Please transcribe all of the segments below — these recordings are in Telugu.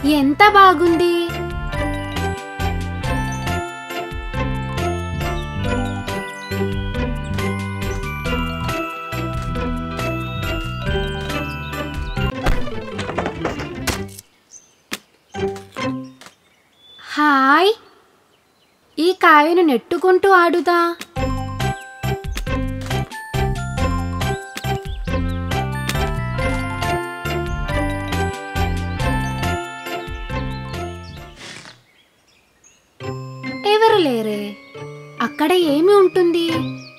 ఎంత బాగుంది హాయ్ ఈ కాయను నెట్టుకుంటూ ఆడుదా ఎవరు లేరే అక్కడ ఏమి ఉంటుంది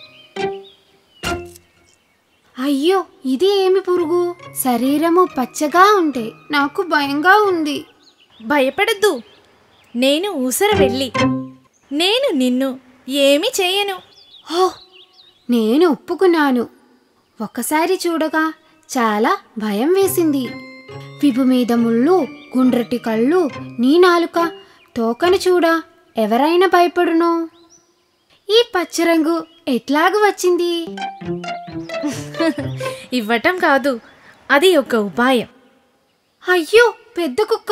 అయ్యో ఇది ఏమి పురుగు శరీరము పచ్చగా ఉంటే నాకు భయంగా ఉంది భయపడద్దు నేను ఊసర వెళ్ళి నేను నిన్ను ఏమి చేయను ఓ నేను ఒప్పుకున్నాను ఒకసారి చూడగా చాలా భయం వేసింది విభు మీద ముళ్ళు గుండ్రటి కళ్ళు నీ నాలుక తోకను చూడా ఎవరైనా భయపడును ఈ పచ్చరంగు ఎట్లాగు వచ్చింది ఇవ్వటం కాదు అది ఒక ఉపాయం అయ్యో పెద్ద కుక్క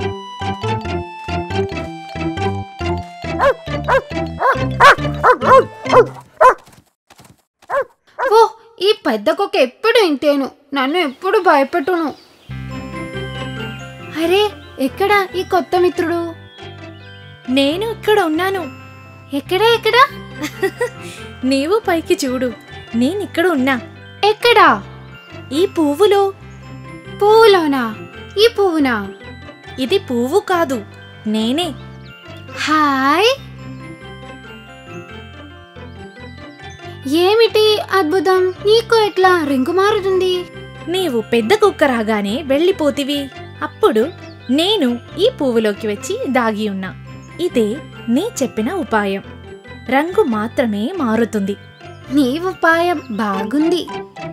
ఓ ఈ పెద్ద కుక్క ఎప్పుడు ఇంతేను నన్ను ఎప్పుడు భయపెట్టును అరే ఎక్కడ ఈ కొత్త మిత్రుడు నేను ఇక్కడ ఉన్నాను ఎక్కడా ఎక్కడా నీవు పైకి చూడు నేనిక్కడ ఉన్నా ఎక్కడా ఈ పువ్వులో పువ్వులోనా ఈ పువ్వునా ఇది పువ్వు కాదు నేనే హాయ్ ఏమిటి అద్భుతం నీకు ఎట్లా రింగు మారుతుంది నీవు పెద్ద కుక్క రాగానే వెళ్ళిపోతివి అప్పుడు నేను ఈ పువ్వులోకి వచ్చి దాగి ఉన్నా ఇదే నీ చెప్పిన ఉపాయం రంగు మాత్రమే మారుతుంది నీ ఉపాయం బాగుంది